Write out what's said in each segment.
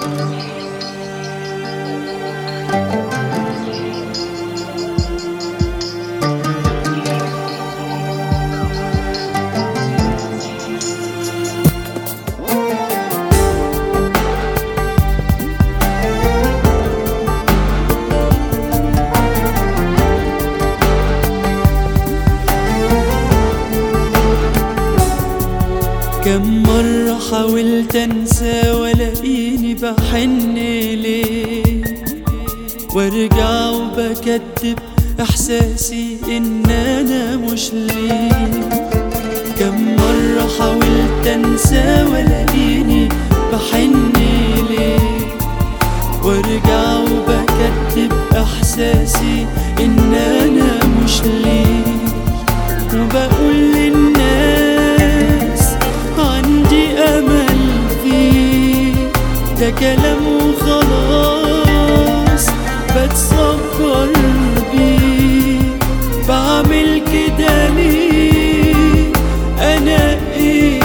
كم مرة حاولت انسى والاقيني بحن ليه وارجع وبكتب احساسي ان انا مش ليه كم مرة حاولت انسى والاقيني بحن ليه وارجع وبكتب احساسي ان انا مش ليه وبقول للناس عندي امل فيه ده كلام وخلاص بتصبر بيه بعمل كده ليه انا ايه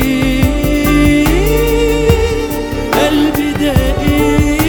قلبي ده ايه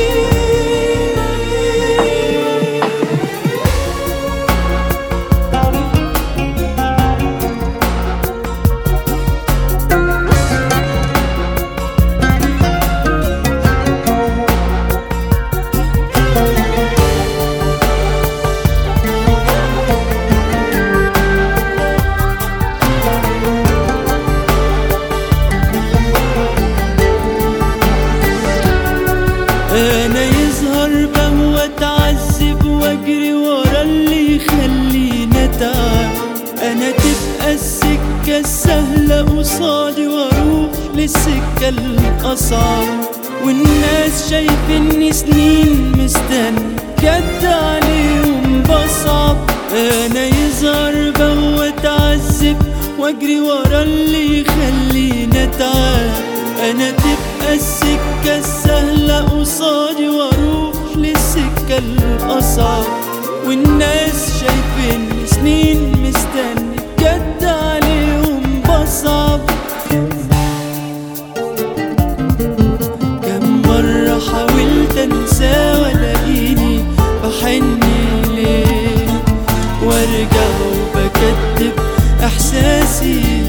انا يظهر بهوى اتعذب واجري ورا اللي يخليني اتعب انا تبقى السكة السهلة قصادي واروح للسكة الاصعب والناس شايفيني سنين مستني جد عليهم بصعب انا يظهر بهوى اتعذب واجري ورا اللي يخليني اتعب انا تبقى السكة السهلة قصادي واروح للسكة الاصعب والناس شايفيني سنين مستني جد عليهم بصعب كم مرة حاولت انسى والاقيني بحن ليه وارجع وبكتب احساسي